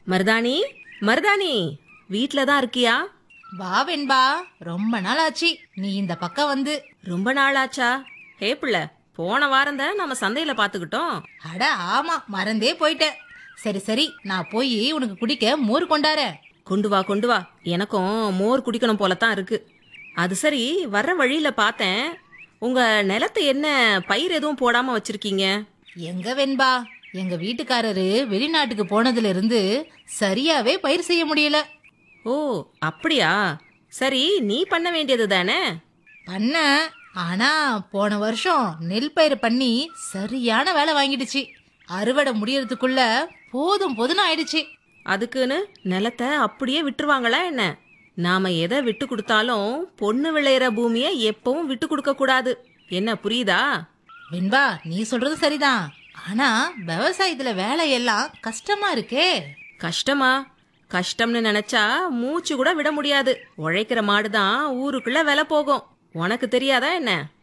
மருதாணி மருதாணி வீட்ல தான் இருக்கியா வா வெண்பா ரொம்ப நாள் ஆச்சு நீ இந்த பக்கம் வந்து ரொம்ப நாள் ஆச்சா ஹே பிள்ளை போன வாரம் தான் நம்ம சந்தையில பாத்துக்கிட்டோம் அட ஆமா மறந்தே போயிட்டேன் சரி சரி நான் போய் உனக்கு குடிக்க மோர் கொண்டாரேன் கொண்டு வா கொண்டு வா எனக்கும் மோர் குடிக்கணும் போலத்தான் இருக்கு அது சரி வர்ற வழியில பார்த்தேன் உங்க நிலத்தை என்ன பயிர் எதுவும் போடாம வச்சிருக்கீங்க எங்க வெண்பா எங்க வீட்டுக்காரரு வெளிநாட்டுக்கு போனதுல இருந்து சரியாவே பயிர் செய்ய முடியல ஓ அப்படியா சரி நீ பண்ண வேண்டியது தானே பண்ண ஆனா போன வருஷம் நெல் பயிர் பண்ணி சரியான வேலை வாங்கிடுச்சு அறுவடை முடியறதுக்குள்ள போதும் போதும்னு ஆயிடுச்சு அதுக்குன்னு நிலத்தை அப்படியே விட்டுருவாங்களா என்ன நாம எதை விட்டு கொடுத்தாலும் பொண்ணு விளையிற பூமியை எப்பவும் விட்டு கொடுக்க கூடாது என்ன புரியுதா வெண்பா நீ சொல்றது சரிதான் ஆனா விவசாயத்துல வேலையெல்லாம் கஷ்டமா இருக்கே கஷ்டமா கஷ்டம்னு நினைச்சா மூச்சு கூட விட முடியாது உழைக்கிற மாடுதான் ஊருக்குள்ள விலை போகும் உனக்கு தெரியாதா என்ன